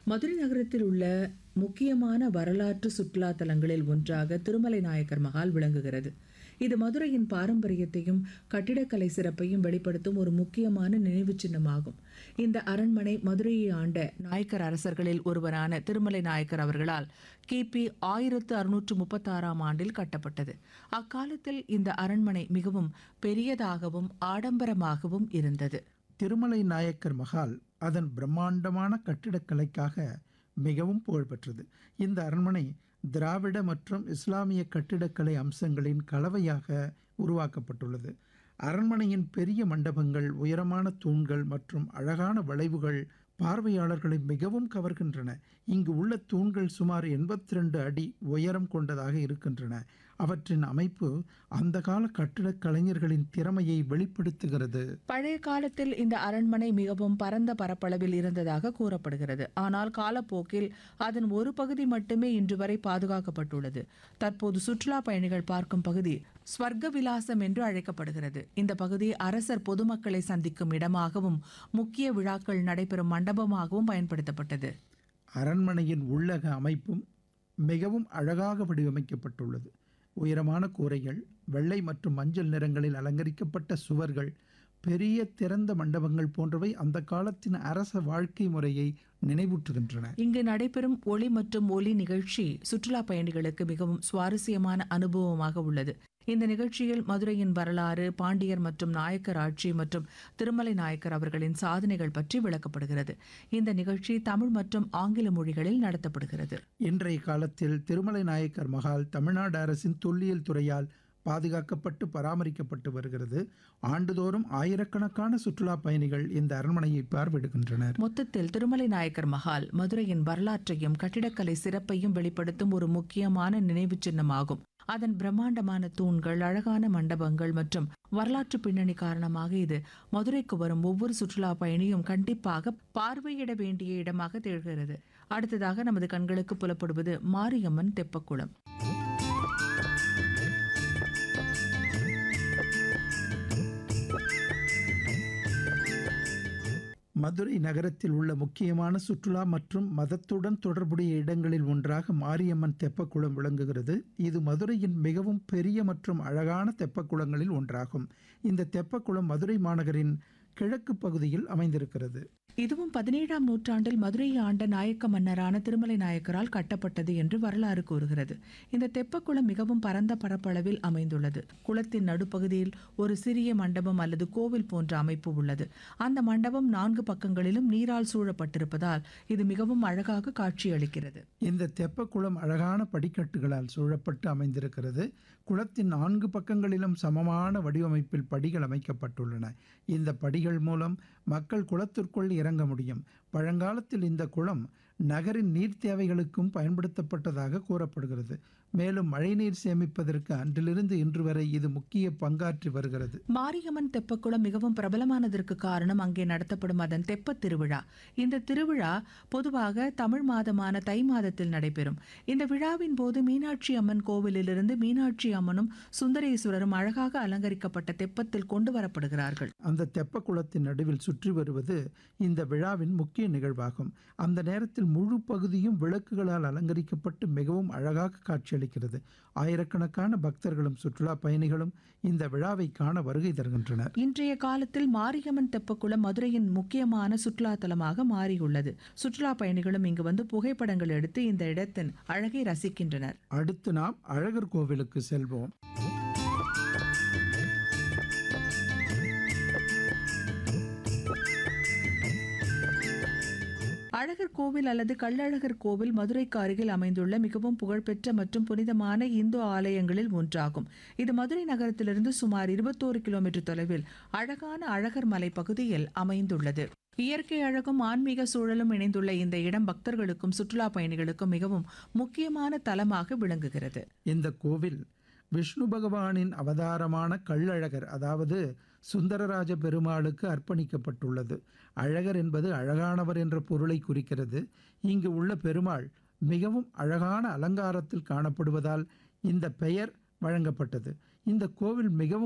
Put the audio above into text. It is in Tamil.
மதுரை நகரத்தில் உள்ள முக்கியமான வரலாற்று சுற்றுலா தலங்களில் ஒன்றாக திருமலை நாயக்கர் மஹால் விளங்குகிறது இது மதுரையின் பாரம்பரியத்தையும் கட்டிடக்கலை சிறப்பையும் வெளிப்படுத்தும் ஒரு முக்கியமான நினைவுச் சின்னமாகும் இந்த அரண்மனை மதுரையை ஆண்ட நாயக்கர் அரசர்களில் ஒருவரான திருமலை நாயக்கர் அவர்களால் கிபி ஆயிரத்து அறுநூற்று முப்பத்தாறாம் ஆண்டில் கட்டப்பட்டது அக்காலத்தில் இந்த அரண்மனை மிகவும் பெரியதாகவும் ஆடம்பரமாகவும் இருந்தது திருமலை நாயக்கர் மஹால் அதன் பிரம்மாண்டமான கட்டிடக்கலைக்காக மிகவும் புகழ்பெற்றது இந்த அரண்மனை திராவிட மற்றும் இஸ்லாமிய கட்டிடக்கலை அம்சங்களின் கலவையாக உருவாக்கப்பட்டுள்ளது அரண்மனையின் பெரிய மண்டபங்கள் உயரமான தூண்கள் மற்றும் அழகான வளைவுகள் பார்வையாளர்களை மிகவும் கவர்கின்றன இங்கு உள்ள தூண்கள் சுமார் எண்பத்தி ரெண்டு அடி உயரம் கொண்டதாக இருக்கின்றன அவற்றின் அமைப்பு அந்த கால கட்டிடக் கலைஞர்களின் திறமையை வெளிப்படுத்துகிறது பழைய காலத்தில் இந்த அரண்மனை மிகவும் பரந்த பரப்பளவில் இருந்ததாக கூறப்படுகிறது ஆனால் காலப்போக்கில் அதன் ஒரு பகுதி மட்டுமே இன்று வரை பாதுகாக்கப்பட்டுள்ளது தற்போது சுற்றுலா பயணிகள் பார்க்கும் பகுதி ஸ்வர்க்க விலாசம் என்று அழைக்கப்படுகிறது இந்த பகுதி அரசர் பொதுமக்களை சந்திக்கும் இடமாகவும் முக்கிய விழாக்கள் நடைபெறும் மண்டபமாகவும் பயன்படுத்தப்பட்டது அரண்மனையின் உள்ளக அமைப்பும் மிகவும் அழகாக வடிவமைக்கப்பட்டுள்ளது உயரமான கூரைகள் வெள்ளை மற்றும் மஞ்சள் நிறங்களில் அலங்கரிக்கப்பட்ட சுவர்கள் பெரிய திறந்த மண்டபங்கள் போன்றவை அந்த காலத்தின் அரச வாழ்க்கை முறையை நினைவூட்டுகின்றன இங்கு நடைபெறும் ஒளி மற்றும் ஒலி நிகழ்ச்சி சுற்றுலா பயணிகளுக்கு மிகவும் சுவாரஸ்யமான அனுபவமாக உள்ளது இந்த நிகழ்ச்சியில் மதுரையின் வரலாறு பாண்டியர் மற்றும் நாயக்கர் ஆட்சி மற்றும் திருமலை நாயக்கர் அவர்களின் சாதனைகள் பற்றி விளக்கப்படுகிறது இந்த நிகழ்ச்சி தமிழ் மற்றும் ஆங்கில மொழிகளில் நடத்தப்படுகிறது இன்றைய காலத்தில் திருமலை நாயக்கர் மஹால் தமிழ்நாடு அரசின் தொல்லியல் துறையால் பாதுகாக்கப்பட்டு பராமரிக்கப்பட்டு வருகிறது ஆண்டுதோறும் ஆயிரக்கணக்கான சுற்றுலா பயணிகள் இந்த அரண்மனையை பார்வையிடுகின்றனர் மொத்தத்தில் திருமலை நாயக்கர் மஹால் மதுரையின் வரலாற்றையும் கட்டிடக்கலை சிறப்பையும் வெளிப்படுத்தும் ஒரு முக்கியமான நினைவுச் சின்னமாகும் அதன் பிரம்மாண்டமான தூண்கள் அழகான மண்டபங்கள் மற்றும் வரலாற்று பின்னணி காரணமாக இது மதுரைக்கு வரும் ஒவ்வொரு சுற்றுலா பயணியும் கண்டிப்பாக பார்வையிட வேண்டிய இடமாக திகழ்கிறது அடுத்ததாக நமது கண்களுக்கு புலப்படுவது மாரியம்மன் தெப்பக்குளம் மதுரை நகரத்தில் உள்ள முக்கியமான சுற்றுலா மற்றும் மதத்துடன் தொடர்புடைய இடங்களில் ஒன்றாக மாரியம்மன் தெப்பக்குளம் விளங்குகிறது இது மதுரையின் மிகவும் பெரிய மற்றும் அழகான தெப்பக்குளங்களில் ஒன்றாகும் இந்த தெப்பக்குளம் மதுரை மாநகரின் கிழக்கு பகுதியில் அமைந்திருக்கிறது இதுவும் பதினேழாம் நூற்றாண்டில் மதுரையை ஆண்ட நாயக்க மன்னரான திருமலை நாயக்கரால் கட்டப்பட்டது என்று வரலாறு கூறுகிறது இந்த தெப்பக்குளம் மிகவும் பரந்த பரப்பளவில் அமைந்துள்ளது குளத்தின் நடுப்பகுதியில் ஒரு சிறிய மண்டபம் அல்லது கோவில் போன்ற அமைப்பு உள்ளது அந்த மண்டபம் நான்கு பக்கங்களிலும் நீரால் சூழப்பட்டிருப்பதால் இது மிகவும் அழகாக காட்சியளிக்கிறது இந்த தெப்பக்குளம் அழகான படிக்கட்டுகளால் சூழப்பட்டு அமைந்திருக்கிறது குளத்தின் நான்கு பக்கங்களிலும் சமமான வடிவமைப்பில் படிகள் அமைக்கப்பட்டுள்ளன இந்த படிகள் மூலம் மக்கள் குளத்திற்குள் இறங்க முடியும் பழங்காலத்தில் இந்த குளம் நகரின் நீர் தேவைகளுக்கும் பயன்படுத்தப்பட்டதாக கூறப்படுகிறது மேலும் மழைநீர் சேமிப்பதற்கு அன்றிலிருந்து இன்று வரை இது முக்கிய பங்காற்றி வருகிறது மாரியம்மன் தெப்பக்குளம் மிகவும் பிரபலமானதற்கு காரணம் அங்கே நடத்தப்படும் அதன் தெப்பத் திருவிழா இந்த திருவிழா பொதுவாக தமிழ் மாதமான தை மாதத்தில் நடைபெறும் இந்த விழாவின் போது மீனாட்சி அம்மன் கோவிலிலிருந்து மீனாட்சி அம்மனும் சுந்தரேஸ்வரரும் அழகாக அலங்கரிக்கப்பட்ட தெப்பத்தில் கொண்டு வரப்படுகிறார்கள் அந்த தெப்ப குளத்தின் நடுவில் சுற்றி வருவது இந்த விழாவின் முக்கிய நிகழ்வாகும் அந்த நேரத்தில் முழு பகுதியும் விளக்குகளால் அலங்கரிக்கப்பட்டு மிகவும் அழகாக காட்சியளிக்கிறது ஆயிரக்கணக்கான பக்தர்களும் சுற்றுலா பயணிகளும் இந்த விழாவை காண வருகை தருகின்றனர் இன்றைய காலத்தில் மாரியம்மன் தெப்பக்குளம் மதுரையின் முக்கியமான சுற்றுலா தலமாக மாறியுள்ளது சுற்றுலா பயணிகளும் இங்கு வந்து புகைப்படங்கள் எடுத்து இந்த இடத்தின் அழகை ரசிக்கின்றனர் அடுத்து நாம் அழகர் கோவிலுக்கு செல்வோம் அழகர் கோவில் அல்லது கள்ளழகர் கோவில் மதுரைக்கு அருகில் அமைந்துள்ள மிகவும் புகழ்பெற்ற மற்றும் புனிதமான இந்து ஆலயங்களில் ஒன்றாகும் இது மதுரை நகரத்திலிருந்து சுமார் இருபத்தோரு கிலோமீட்டர் தொலைவில் அழகான அழகர் மலை பகுதியில் அமைந்துள்ளது இயற்கை அழகும் ஆன்மீக சூழலும் இணைந்துள்ள இந்த இடம் பக்தர்களுக்கும் சுற்றுலா பயணிகளுக்கும் மிகவும் முக்கியமான தலமாக விளங்குகிறது இந்த கோவில் விஷ்ணு பகவானின் அவதாரமான கள்ளழகர் அதாவது சுந்தரராஜ பெருமாளுக்கு அர்ப்பணிக்கப்பட்டுள்ளது அழகர் என்பது அழகானவர் என்ற பொருளை குறிக்கிறது இங்கு உள்ள பெருமாள் மிகவும் அழகான அலங்காரத்தில் காணப்படுவதால் இந்த பெயர் வழங்கப்பட்டது இந்த கோவில் மிகவும்